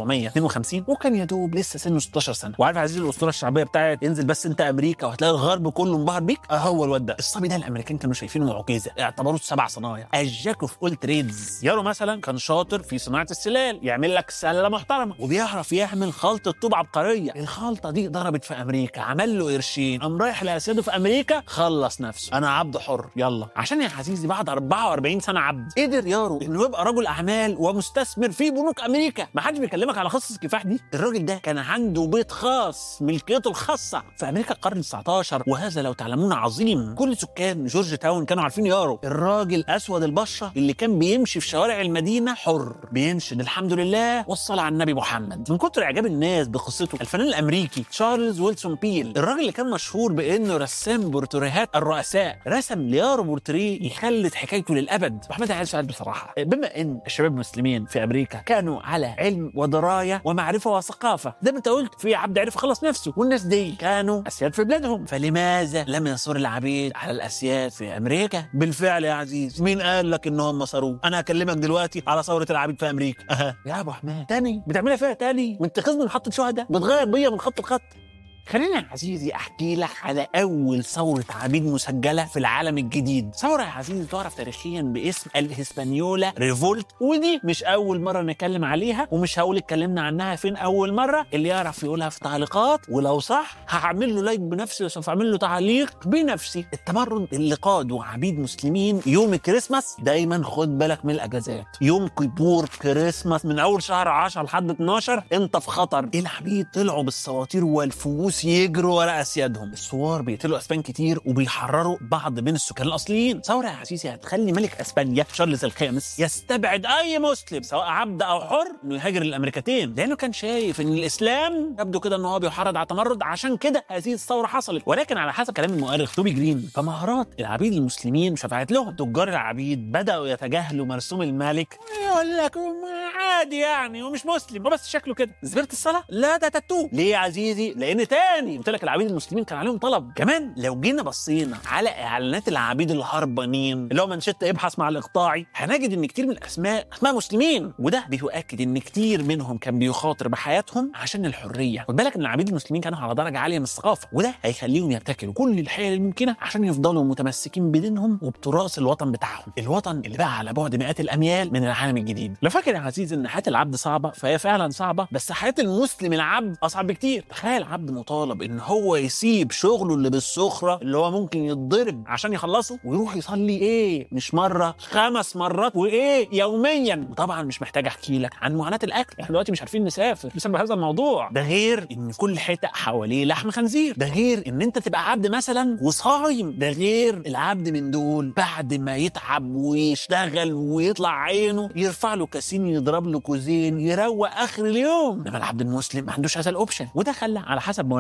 1752 وكان يا دوب لسه سنه 16 سنه وعارف يا عزيزي الاسطوره الشعبيه بتاعت انزل بس انت امريكا وهتلاقي الغرب كله انبهر بيك اه هو الواد ده الصبي ده الامريكان كانوا شايفينه معجزه اعتبروه سبع صنايع الجاك اوف اول تريدز يارو مثلا كان شاطر في صناعه السلال يعمل لك سله محترمه وبيعرف يعمل خلطه طوب عبقريه الخلطه دي ضربت في امريكا عمل له قرشين قام رايح لاسياده في امريكا خلص نفسه انا عبد حر يلا عشان يا عزيزي بعد 44 سنه عبد قدر يارو انه يبقى رجل اعمال ومستثمر في بنوك امريكا ما حدش بيكلمك على قصص الكفاح دي الراجل ده كان عنده بيت خاص ملكيته الخاصه في امريكا القرن 19 وهذا لو تعلمون عظيم كل سكان جورج تاون كانوا عارفين يارو الراجل اسود البشره اللي كان بيمشي في شوارع المدينه حر بينشد الحمد لله والصلاه على النبي محمد من كتر اعجاب الناس بقصته الفنان الامريكي تشارلز ويلسون بيل الراجل اللي كان مشهور بانه رسام بورتريهات الرؤساء رسم ليارو بورتريه يخلد حكايته للابد محمد عايز سؤال بصراحه بما ان الشباب المسلمين في امريكا كانوا على علم ودرايه ومعرفه وثقافه زي ما انت قلت في عبد عرف يخلص نفسه والناس دي كانوا اسياد في بلادهم فلماذا لم يصر العبيد على الاسياد في امريكا بالفعل يا عزيز مين قال لك انهم صاروه انا اكلمك دلوقتي على ثوره العبيد في امريكا أها. يا ابو حماد تاني بتعملها فيها تاني وانت خصم من محطه شهداء بتغير بيا من خط لخط خليني يا عزيزي احكي لك على اول ثوره عبيد مسجله في العالم الجديد ثوره يا عزيزي تعرف تاريخيا باسم الهسبانيولا ريفولت ودي مش اول مره نتكلم عليها ومش هقول اتكلمنا عنها فين اول مره اللي يعرف يقولها في تعليقات ولو صح هعمل له لايك بنفسي وسوف اعمل له تعليق بنفسي التمرد اللي قاده عبيد مسلمين يوم الكريسماس دايما خد بالك من الاجازات يوم كيبور كريسماس من اول شهر 10 لحد 12 انت في خطر العبيد طلعوا بالسواطير والفؤوس يجروا ورا اسيادهم الثوار بيقتلوا اسبان كتير وبيحرروا بعض من السكان الاصليين ثوره يا عزيزي هتخلي ملك اسبانيا تشارلز الخامس يستبعد اي مسلم سواء عبد او حر انه يهاجر الامريكتين لانه كان شايف ان الاسلام يبدو كده ان هو بيحرض على التمرد عشان كده هذه الثوره حصلت ولكن على حسب كلام المؤرخ توبي جرين فمهارات العبيد المسلمين شفعت لهم تجار العبيد بداوا يتجاهلوا مرسوم الملك يقول لك عادي يعني ومش مسلم هو بس شكله كده زبرت الصلاه لا ده تاتو ليه يا عزيزي لان تاني قلت لك العبيد المسلمين كان عليهم طلب كمان لو جينا بصينا على اعلانات العبيد الهربانين اللي هو منشط ابحث مع الاقطاعي هنجد ان كتير من الاسماء اسماء مسلمين وده بيؤكد ان كتير منهم كان بيخاطر بحياتهم عشان الحريه خد بالك ان العبيد المسلمين كانوا على درجه عاليه من الثقافه وده هيخليهم يبتكروا كل الحيل الممكنه عشان يفضلوا متمسكين بدينهم وبتراث الوطن بتاعهم الوطن اللي بقى على بعد مئات الاميال من العالم الجديد لو فاكر يا عزيزي ان حياه العبد صعبه فهي فعلا صعبه بس حياه المسلم العبد اصعب بكتير تخيل عبد مطالب ان هو يسيب شغله اللي بالسخره اللي هو ممكن يتضرب عشان يخلصه ويروح يصلي ايه مش مره خمس مرات وايه يوميا وطبعا مش محتاج احكي لك عن معاناه الاكل احنا دلوقتي مش عارفين نسافر بسبب هذا الموضوع ده غير ان كل حته حواليه لحم خنزير ده غير ان انت تبقى عبد مثلا وصايم ده غير العبد من دول بعد ما يتعب ويشتغل ويطلع عينه يرفع له كاسين يضرب له كوزين يروق اخر اليوم انما العبد المسلم ما عندوش هذا الاوبشن وده خلى على حسب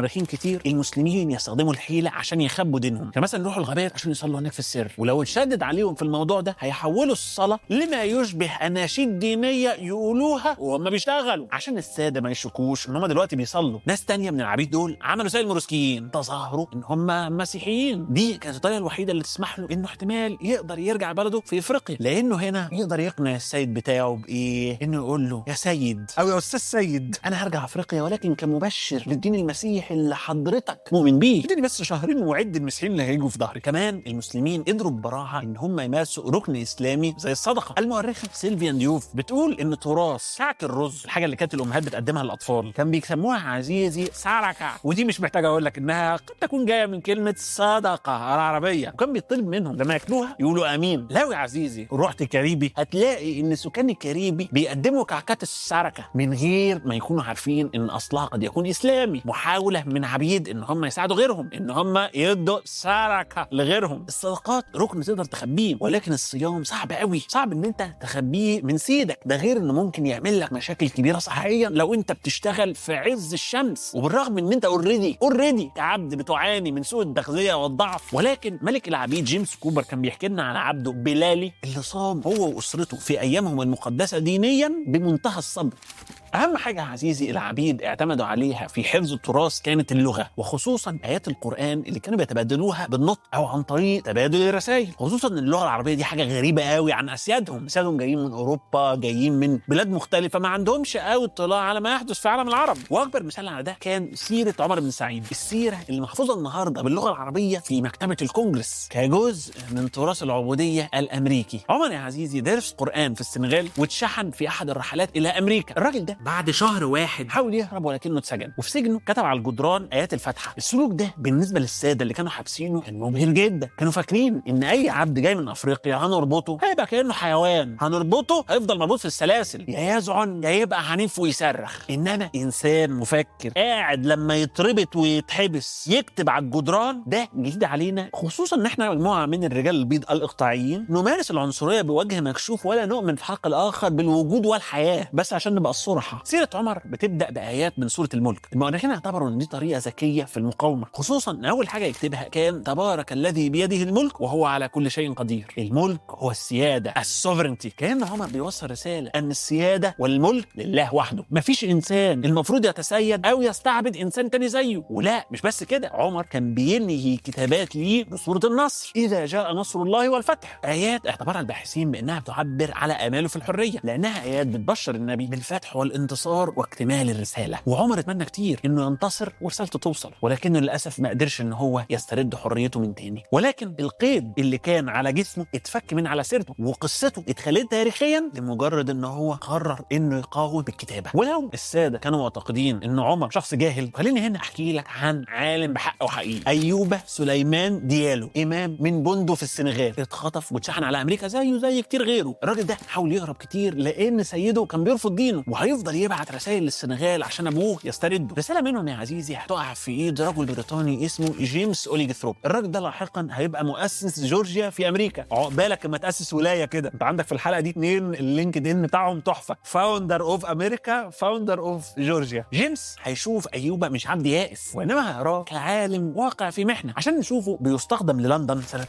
مؤرخين كتير المسلمين يستخدموا الحيله عشان يخبوا دينهم يعني مثلا يروحوا الغابات عشان يصلوا هناك في السر ولو اتشدد عليهم في الموضوع ده هيحولوا الصلاه لما يشبه اناشيد دينيه يقولوها وهم بيشتغلوا عشان الساده ما يشكوش ان هم دلوقتي بيصلوا ناس تانية من العبيد دول عملوا زي المروسكيين تظاهروا ان هم مسيحيين دي كانت الطريقه الوحيده اللي تسمح له انه احتمال يقدر يرجع بلده في افريقيا لانه هنا يقدر يقنع السيد بتاعه بايه انه يقول له يا سيد او يا استاذ سيد انا هرجع افريقيا ولكن كمبشر للدين المسيحي اللي حضرتك مؤمن بيه اديني بس شهرين وعد المسيحيين اللي هيجوا في ظهري كمان المسلمين قدروا ببراعه ان هم يمارسوا ركن اسلامي زي الصدقه المؤرخه سيلفيا ديوف بتقول ان تراث كعك الرز الحاجه اللي كانت الامهات بتقدمها للاطفال كان بيسموها عزيزي ساركا ودي مش محتاجه اقول لك انها قد تكون جايه من كلمه صدقه العربيه وكان بيطلب منهم لما ياكلوها يقولوا امين لو يا عزيزي رحت كاريبي هتلاقي ان سكان الكاريبي بيقدموا كعكات الساركه من غير ما يكونوا عارفين ان اصلها قد يكون اسلامي محاوله من عبيد ان هم يساعدوا غيرهم ان هم يدوا ساركه لغيرهم الصدقات ركن تقدر تخبيه ولكن الصيام صعب قوي صعب ان انت تخبيه من سيدك ده غير انه ممكن يعمل لك مشاكل كبيره صحيا لو انت بتشتغل في عز الشمس وبالرغم ان انت اوريدي اوريدي كعبد بتعاني من سوء التغذيه والضعف ولكن ملك العبيد جيمس كوبر كان بيحكي لنا على عبده بلالي اللي صام هو واسرته في ايامهم المقدسه دينيا بمنتهى الصبر أهم حاجة يا عزيزي العبيد اعتمدوا عليها في حفظ التراث كانت اللغة وخصوصا آيات القرآن اللي كانوا بيتبادلوها بالنطق أو عن طريق تبادل الرسائل خصوصا إن اللغة العربية دي حاجة غريبة قوي عن أسيادهم أسيادهم جايين من أوروبا جايين من بلاد مختلفة ما عندهمش قوي اطلاع على ما يحدث في عالم العرب وأكبر مثال على ده كان سيرة عمر بن سعيد السيرة اللي محفوظة النهاردة باللغة العربية في مكتبة الكونجرس كجزء من تراث العبودية الأمريكي عمر يا عزيزي درس قرآن في السنغال واتشحن في أحد الرحلات إلى أمريكا الراجل ده بعد شهر واحد حاول يهرب ولكنه اتسجن وفي سجنه كتب على الجدران ايات الفاتحه السلوك ده بالنسبه للساده اللي كانوا حابسينه كان مبهر جدا كانوا فاكرين ان اي عبد جاي من افريقيا هنربطه هيبقى كانه حيوان هنربطه هيفضل مربوط في السلاسل يا يزعن يا يبقى عنيف ويصرخ انما انسان مفكر قاعد لما يتربط ويتحبس يكتب على الجدران ده جديد علينا خصوصا ان احنا مجموعه من الرجال البيض الاقطاعيين نمارس العنصريه بوجه مكشوف ولا نؤمن في حق الاخر بالوجود والحياه بس عشان نبقى الصراحه سيره عمر بتبدا بايات من سوره الملك المؤرخين اعتبروا ان دي طريقه ذكيه في المقاومه خصوصا ان اول حاجه يكتبها كان تبارك الذي بيده الملك وهو على كل شيء قدير الملك هو السياده السوفرنتي كان عمر بيوصل رساله ان السياده والملك لله وحده مفيش انسان المفروض يتسيد او يستعبد انسان تاني زيه ولا مش بس كده عمر كان بينهي كتابات ليه بسوره النصر اذا جاء نصر الله والفتح ايات اعتبرها الباحثين بانها بتعبر على اماله في الحريه لانها ايات بتبشر النبي بالفتح والانتصار واكتمال الرساله وعمر اتمنى كتير انه ينتصر ورسالته توصل ولكنه للاسف ما قدرش ان هو يسترد حريته من تاني ولكن القيد اللي كان على جسمه اتفك من على سيرته وقصته اتخلت تاريخيا لمجرد ان هو قرر انه يقاوم بالكتابه ولو الساده كانوا معتقدين ان عمر شخص جاهل خليني هنا احكي لك عن عالم بحق وحقيقي ايوب سليمان ديالو امام من بوندو في السنغال اتخطف واتشحن على امريكا زيه زي كتير غيره الراجل ده حاول يهرب كتير لان سيده كان بيرفض دينه وهيفضل يبعت رسائل للسنغال عشان ابوه يسترده رساله منهم يا عزيزي هتقع في ايد رجل بريطاني اسمه جيمس اوليجثروب الراجل ده لاحقا هيبقى مؤسس جورجيا في امريكا عقبالك لما تاسس ولايه كده انت عندك في الحلقه دي اتنين اللينكد ان بتاعهم تحفه فاوندر اوف امريكا فاوندر اوف جورجيا جيمس هيشوف ايوبا مش عبد يائس وانما هيراه كعالم واقع في محنه عشان نشوفه بيستخدم للندن سنه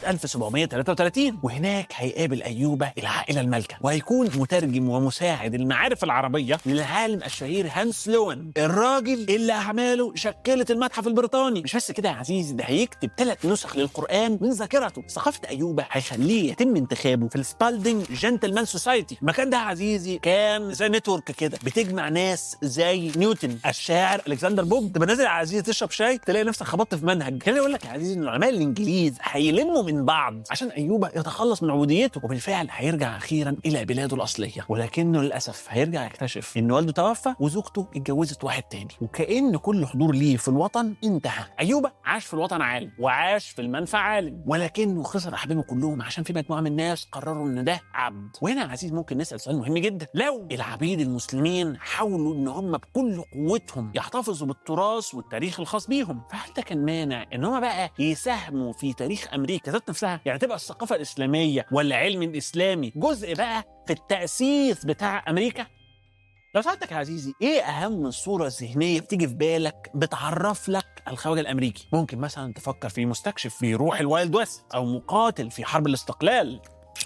1733 وهناك هيقابل ايوبا العائله المالكه وهيكون مترجم ومساعد المعارف العربيه للعالم الشهير هانس لوين الراجل اللي اعماله شكلت المتحف البريطاني مش بس كده يا عزيزي ده هيكتب ثلاث نسخ للقران من ذاكرته ثقافه ايوبا هيخليه يتم انتخابه في السبالدنج جنتلمان سوسايتي المكان ده يا عزيزي كان زي نتورك كده بتجمع ناس زي نيوتن الشاعر الكسندر بوب تبقى نازل يا عزيزي تشرب شاي تلاقي نفسك خبطت في منهج خليني اقول لك يا عزيزي ان العلماء الانجليز هيلموا من بعض عشان ايوبا يتخلص من عبوديته وبالفعل هيرجع اخيرا الى بلاده الاصليه ولكنه للاسف هيرجع يكتشف ان والده توفى وزوجته اتجوزت واحد تاني وكأن كل حضور ليه في الوطن انتهى أيوبة عاش في الوطن عالم وعاش في المنفى عالم ولكنه خسر أحبابه كلهم عشان في مجموعة من الناس قرروا إن ده عبد وهنا يا عزيز ممكن نسأل سؤال مهم جدا لو العبيد المسلمين حاولوا إن هم بكل قوتهم يحتفظوا بالتراث والتاريخ الخاص بيهم فهل ده كان مانع إن هم بقى يساهموا في تاريخ أمريكا ذات نفسها يعني تبقى الثقافة الإسلامية والعلم الإسلامي جزء بقى في التأسيس بتاع أمريكا لو سألتك يا عزيزي ايه اهم صورة ذهنية بتيجي في بالك بتعرف لك الخواجة الامريكي ممكن مثلا تفكر في مستكشف في روح الوايلد ويست او مقاتل في حرب الاستقلال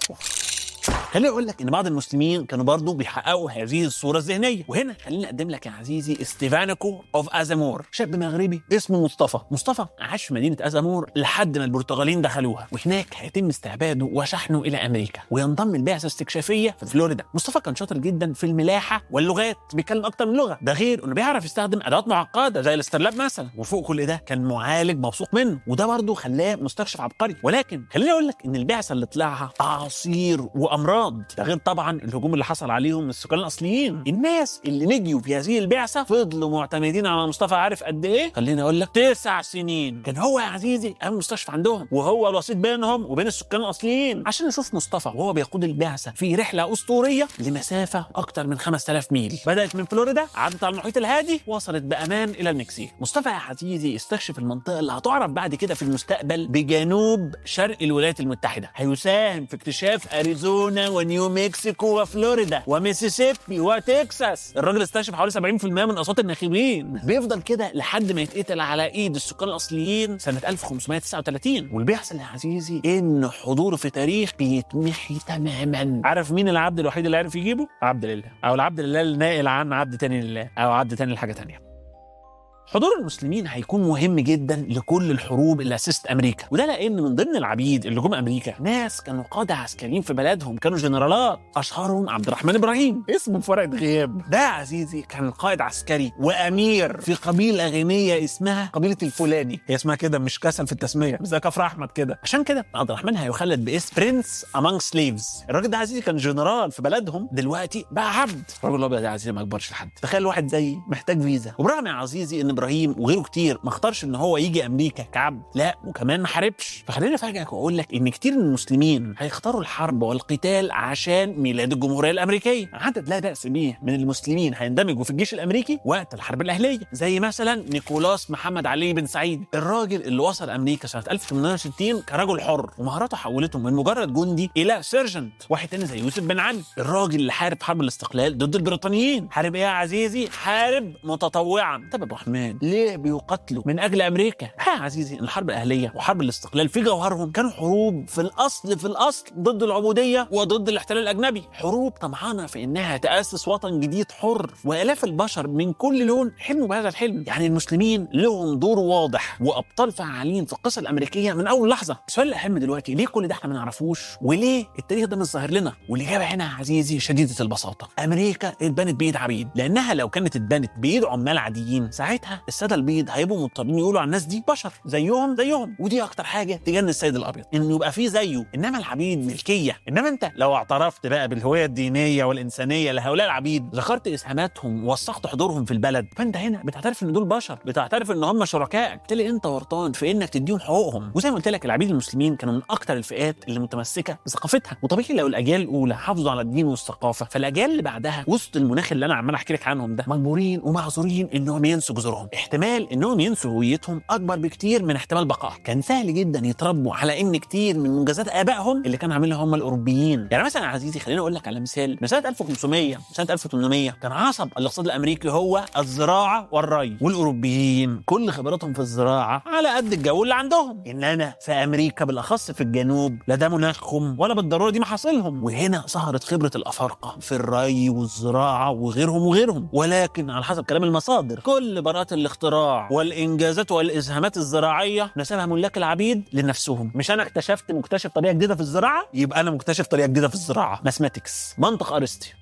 خليني اقول لك ان بعض المسلمين كانوا برضو بيحققوا هذه الصوره الذهنيه وهنا خليني اقدم لك يا عزيزي ستيفانيكو اوف ازامور شاب مغربي اسمه مصطفى مصطفى عاش في مدينه ازامور لحد ما البرتغاليين دخلوها وهناك هيتم استعباده وشحنه الى امريكا وينضم البعثه الاستكشافيه في فلوريدا مصطفى كان شاطر جدا في الملاحه واللغات بيتكلم اكتر من لغه ده غير انه بيعرف يستخدم ادوات معقده زي الاسترلاب مثلا وفوق كل ده كان معالج موثوق منه وده برضه خلاه مستكشف عبقري ولكن خليني اقول لك ان البعثه اللي طلعها اعاصير وامراض ده غير طبعا الهجوم اللي حصل عليهم من السكان الاصليين الناس اللي نجيوا في هذه البعثه فضلوا معتمدين على مصطفى عارف قد ايه خليني اقول لك تسع سنين كان هو يا عزيزي اهم مستشفى عندهم وهو الوسيط بينهم وبين السكان الاصليين عشان نشوف مصطفى وهو بيقود البعثه في رحله اسطوريه لمسافه اكتر من 5000 ميل بدات من فلوريدا عدت على المحيط الهادي وصلت بامان الى المكسيك مصطفى يا عزيزي استكشف المنطقه اللي هتعرف بعد كده في المستقبل بجنوب شرق الولايات المتحده هيساهم في اكتشاف اريزونا ونيو مكسيكو وفلوريدا وميسيسيبي وتكساس الراجل استكشف حوالي 70% من اصوات الناخبين بيفضل كده لحد ما يتقتل على ايد السكان الاصليين سنه 1539 واللي بيحصل يا عزيزي ان حضوره في تاريخ بيتمحي تماما عارف مين العبد الوحيد اللي عرف يجيبه عبد لله او العبد لله النائل عن عبد تاني لله او عبد تاني لحاجه تانيه حضور المسلمين هيكون مهم جدا لكل الحروب اللي اسست امريكا وده لان من ضمن العبيد اللي جم امريكا ناس كانوا قاده عسكريين في بلدهم كانوا جنرالات اشهرهم عبد الرحمن ابراهيم اسمه في ورقه غياب ده يا عزيزي كان قائد عسكري وامير في قبيله غنيه اسمها قبيله الفلاني هي اسمها كده مش كسل في التسميه زي كفر احمد كده عشان كده عبد الرحمن هيخلد باسم برنس امونج سليفز الراجل ده يا عزيزي كان جنرال في بلدهم دلوقتي بقى عبد الراجل الابيض يا عزيزي ما كبرش لحد تخيل واحد زي محتاج فيزا وبرغم يا عزيزي ان ابراهيم وغيره كتير ما اختارش ان هو يجي امريكا كعبد لا وكمان ما حاربش فخليني افاجئك واقول لك ان كتير من المسلمين هيختاروا الحرب والقتال عشان ميلاد الجمهوريه الامريكيه عدد لا باس به من المسلمين هيندمجوا في الجيش الامريكي وقت الحرب الاهليه زي مثلا نيكولاس محمد علي بن سعيد الراجل اللي وصل امريكا سنه 1860 كرجل حر ومهاراته حولته من مجرد جندي الى سيرجنت واحد تاني زي يوسف بن علي الراجل اللي حارب حرب الاستقلال ضد البريطانيين حارب ايه يا عزيزي حارب متطوعا طب يا ابو حماد ليه بيقاتلوا من اجل امريكا ها يا عزيزي الحرب الاهليه وحرب الاستقلال في جوهرهم كانوا حروب في الاصل في الاصل ضد العبوديه وضد الاحتلال الاجنبي حروب طمعانه في انها تاسس وطن جديد حر والاف البشر من كل لون حلموا بهذا الحلم يعني المسلمين لهم دور واضح وابطال فعالين في القصه الامريكيه من اول لحظه السؤال الاهم دلوقتي ليه كل ده احنا ما نعرفوش وليه التاريخ ده مش ظاهر لنا والاجابه هنا يا عزيزي شديده البساطه امريكا اتبنت بايد عبيد لانها لو كانت اتبنت بايد عمال عاديين ساعتها الساده البيض هيبقوا مضطرين يقولوا على الناس دي بشر زيهم زيهم ودي اكتر حاجه تجنن السيد الابيض انه يبقى فيه زيه انما العبيد ملكيه انما انت لو اعترفت بقى بالهويه الدينيه والانسانيه لهؤلاء العبيد ذكرت اسهاماتهم ووثقت حضورهم في البلد فانت هنا بتعترف ان دول بشر بتعترف ان هم شركائك بالتالي انت ورطان في انك تديهم حقوقهم وزي ما قلت لك العبيد المسلمين كانوا من اكتر الفئات اللي متمسكه بثقافتها وطبيعي لو الاجيال الاولى حافظوا على الدين والثقافه فالاجيال اللي بعدها وسط المناخ اللي انا عمال احكي لك عنهم ده مجبورين ومعذورين انهم ينسوا جذورهم احتمال انهم ينسوا هويتهم اكبر بكتير من احتمال بقائها كان سهل جدا يتربوا على ان كتير من منجزات ابائهم اللي كانوا عاملينها هم الاوروبيين يعني مثلا يا عزيزي خليني اقول لك على مثال من سنه 1500 سنه 1800 كان عصب الاقتصاد الامريكي هو الزراعه والري والاوروبيين كل خبراتهم في الزراعه على قد الجو اللي عندهم انما في امريكا بالاخص في الجنوب لا ده مناخهم ولا بالضروره دي محاصيلهم وهنا ظهرت خبره الافارقه في الري والزراعه وغيرهم وغيرهم ولكن على حسب كلام المصادر كل براءات الاختراع والانجازات والاسهامات الزراعيه نسبها ملاك العبيد لنفسهم مش انا اكتشفت مكتشف طريقه جديده في الزراعه يبقى انا مكتشف طريقه جديده في الزراعه ماثماتكس منطق ارسطي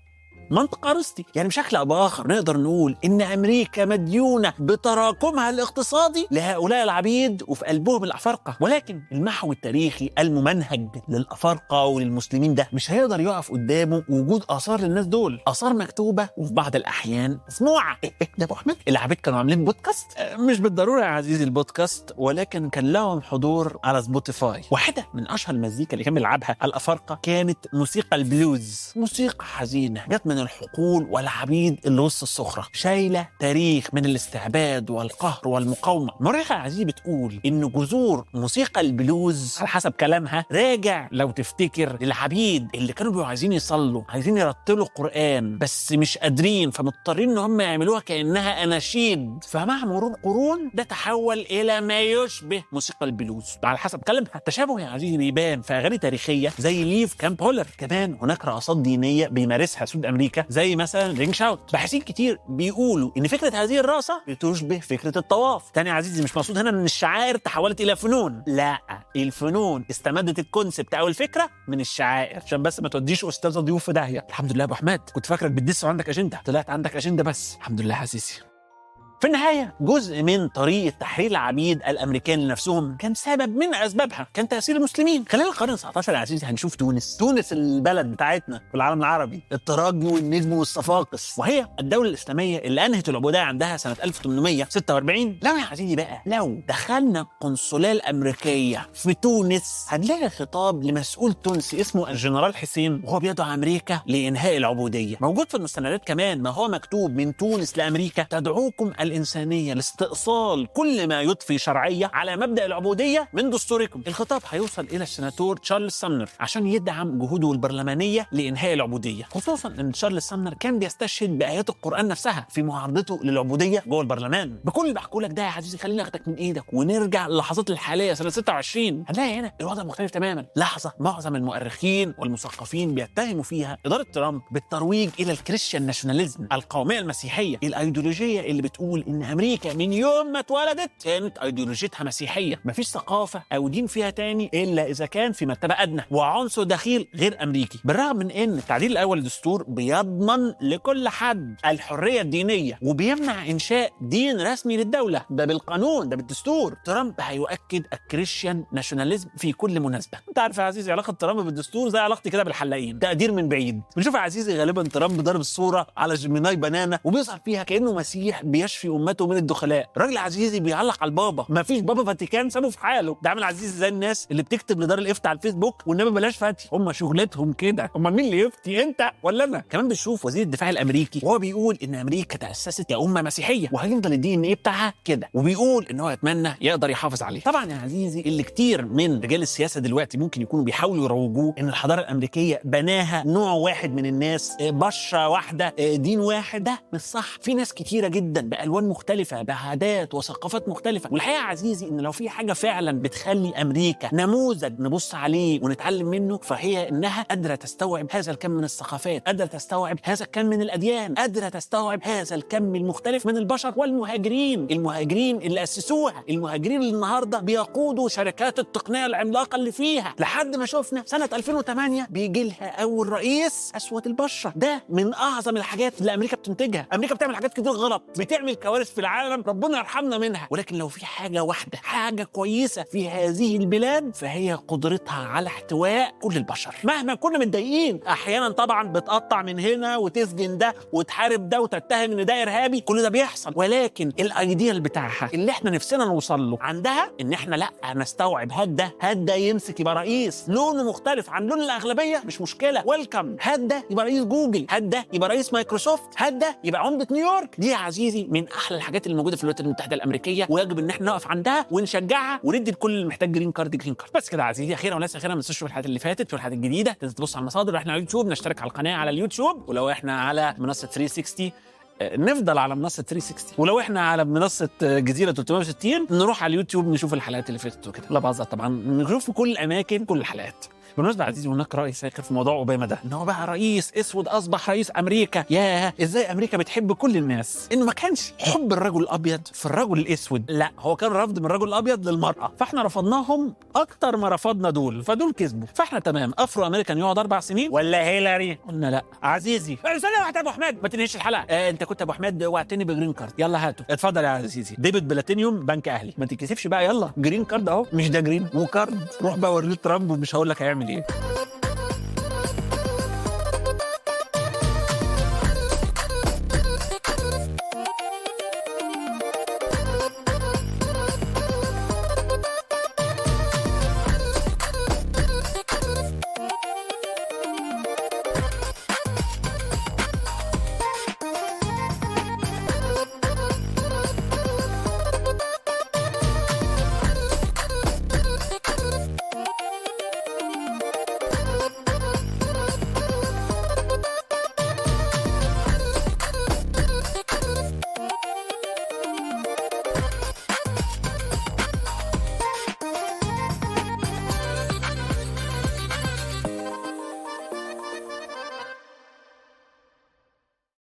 منطق ارسطي يعني بشكل او باخر نقدر نقول ان امريكا مديونه بتراكمها الاقتصادي لهؤلاء العبيد وفي قلبهم الافارقه ولكن المحو التاريخي الممنهج للافارقه وللمسلمين ده مش هيقدر يقف قدامه وجود اثار للناس دول اثار مكتوبه وفي بعض الاحيان مسموعه إيه إيه ده ابو احمد العبيد كانوا عاملين بودكاست آه، مش بالضروره يا عزيزي البودكاست ولكن كان لهم حضور على سبوتيفاي واحده من اشهر المزيكا اللي كان بيلعبها الافارقه كانت موسيقى البلوز موسيقى حزينه جت من من الحقول والعبيد اللي وسط الصخره شايله تاريخ من الاستعباد والقهر والمقاومه المؤرخه عزيزي بتقول ان جذور موسيقى البلوز على حسب كلامها راجع لو تفتكر للعبيد اللي كانوا بيبقوا عايزين يصلوا عايزين يرتلوا قران بس مش قادرين فمضطرين ان هم يعملوها كانها اناشيد فمع مرور قرون ده تحول الى ما يشبه موسيقى البلوز على حسب كلامها التشابه يا عزيزي بيبان في اغاني تاريخيه زي ليف كامب هولر كمان هناك رقصات دينيه بيمارسها سود امريكا زي مثلا رينج شاوت باحثين كتير بيقولوا ان فكره هذه الرقصه بتشبه فكره الطواف تاني يا عزيزي مش مقصود هنا ان الشعائر تحولت الى فنون لا الفنون استمدت الكونسبت او الفكره من الشعائر عشان بس ما توديش استاذه ضيوف في داهيه الحمد لله يا ابو حماد كنت فاكرك بتدس وعندك اجنده طلعت عندك اجنده بس الحمد لله حسيسي في النهاية جزء من طريقة تحرير العبيد الأمريكان لنفسهم كان سبب من أسبابها كان تأثير المسلمين خلال القرن 19 يا عزيزي هنشوف تونس تونس البلد بتاعتنا في العالم العربي الترجي والنجم والصفاقس وهي الدولة الإسلامية اللي أنهت العبودية عندها سنة 1846 لو يا عزيزي بقى لو دخلنا القنصلية الأمريكية في تونس هنلاقي خطاب لمسؤول تونسي اسمه الجنرال حسين وهو بيدعو أمريكا لإنهاء العبودية موجود في المستندات كمان ما هو مكتوب من تونس لأمريكا تدعوكم الإنسانية لاستئصال كل ما يضفي شرعية على مبدأ العبودية من دستوركم الخطاب هيوصل إلى السناتور تشارلز سامنر عشان يدعم جهوده البرلمانية لإنهاء العبودية خصوصا أن تشارلز سامنر كان بيستشهد بآيات القرآن نفسها في معارضته للعبودية جوه البرلمان بكل اللي بحكوا لك ده يا عزيزي خليني أخدك من إيدك ونرجع للحظات الحالية سنة 26 هنلاقي هنا الوضع مختلف تماما لحظة معظم المؤرخين والمثقفين بيتهموا فيها إدارة ترامب بالترويج إلى الكريستيان ناشوناليزم القومية المسيحية الأيديولوجية اللي بتقول ان امريكا من يوم ما اتولدت كانت ايديولوجيتها مسيحيه مفيش ثقافه او دين فيها تاني الا اذا كان في مرتبه ادنى وعنصر دخيل غير امريكي بالرغم من ان التعديل الاول للدستور بيضمن لكل حد الحريه الدينيه وبيمنع انشاء دين رسمي للدوله ده بالقانون ده بالدستور ترامب هيؤكد الكريستيان ناشوناليزم في كل مناسبه انت عارف يا عزيزي علاقه ترامب بالدستور زي علاقتي كده بالحلاقين تقدير من بعيد بنشوف يا عزيزي غالبا ترامب ضارب الصوره على جيميناي بنانا وبيظهر فيها كانه مسيح بيشفي امته من الدخلاء الراجل عزيزي بيعلق على البابا ما فيش بابا فاتيكان سابه في حاله ده عامل عزيزي زي الناس اللي بتكتب لدار الافتاء على الفيسبوك والنبي بلاش فاتي هم شغلتهم كده هم مين اللي يفتي انت ولا انا كمان بنشوف وزير الدفاع الامريكي وهو بيقول ان امريكا تاسست كامه مسيحيه وهيفضل الدي ان ايه بتاعها كده وبيقول ان هو يتمنى يقدر يحافظ عليه طبعا يا عزيزي اللي كتير من رجال السياسه دلوقتي ممكن يكونوا بيحاولوا يروجوه ان الحضاره الامريكيه بناها نوع واحد من الناس بشره واحده دين واحد ده مش صح في ناس كتيره جدا بالوان مختلفه بعادات وثقافات مختلفه والحقيقه يا عزيزي ان لو في حاجه فعلا بتخلي امريكا نموذج نبص عليه ونتعلم منه فهي انها قادره تستوعب هذا الكم من الثقافات قادره تستوعب هذا الكم من الاديان قادره تستوعب هذا الكم المختلف من البشر والمهاجرين المهاجرين اللي اسسوها المهاجرين اللي النهارده بيقودوا شركات التقنيه العملاقه اللي فيها لحد ما شفنا سنه 2008 بيجي لها اول رئيس اسود البشره ده من اعظم الحاجات اللي امريكا بتنتجها امريكا بتعمل حاجات كتير غلط بتعمل كوارث في العالم ربنا يرحمنا منها ولكن لو في حاجه واحده حاجه كويسه في هذه البلاد فهي قدرتها على احتواء كل البشر مهما كنا متضايقين احيانا طبعا بتقطع من هنا وتسجن ده وتحارب ده وتتهم ان ده ارهابي كل ده بيحصل ولكن الايديال بتاعها اللي احنا نفسنا نوصل له عندها ان احنا لا نستوعب هات ده هات ده يمسك يبقى رئيس لونه مختلف عن لون الاغلبيه مش مشكله ويلكم هات ده يبقى رئيس جوجل هات ده يبقى رئيس مايكروسوفت هات ده يبقى عمده نيويورك دي يا عزيزي من احلى الحاجات اللي موجوده في الولايات المتحده الامريكيه ويجب ان احنا نقف عندها ونشجعها وندي لكل اللي محتاج جرين كارد جرين كارد بس كده يا عزيزي اخيرا وليس اخيرا ما تنسوش في الحلقات اللي فاتت في الحلقات الجديده تنزل تبص على المصادر احنا على اليوتيوب نشترك على القناه على اليوتيوب ولو احنا على منصه 360 نفضل على منصه 360 ولو احنا على منصه جزيره 360 نروح على اليوتيوب نشوف الحلقات اللي فاتت وكده لا بهزر طبعا نشوف في كل الاماكن كل الحلقات بالمناسبة عزيزي هناك رأي ساخر في موضوع أوباما ده إن هو بقى رئيس أسود أصبح رئيس أمريكا ياه إزاي أمريكا بتحب كل الناس إنه ما كانش حب الرجل الأبيض في الرجل الأسود لا هو كان رفض من الرجل الأبيض للمرأة فإحنا رفضناهم أكتر ما رفضنا دول فدول كسبوا فإحنا تمام أفرو أمريكان يقعد أربع سنين ولا هيلاري قلنا لا عزيزي ثانية واحدة يا أبو حماد ما تنهيش الحلقة آه أنت كنت أبو حماد وعدتني بجرين كارد يلا هاته اتفضل يا عزيزي ديبت بلاتينيوم بنك أهلي ما تتكسفش بقى يلا جرين كارد أهو مش ده جرين وكارد روح بقى وريه ترامب ومش هقول لك هيعمل إيه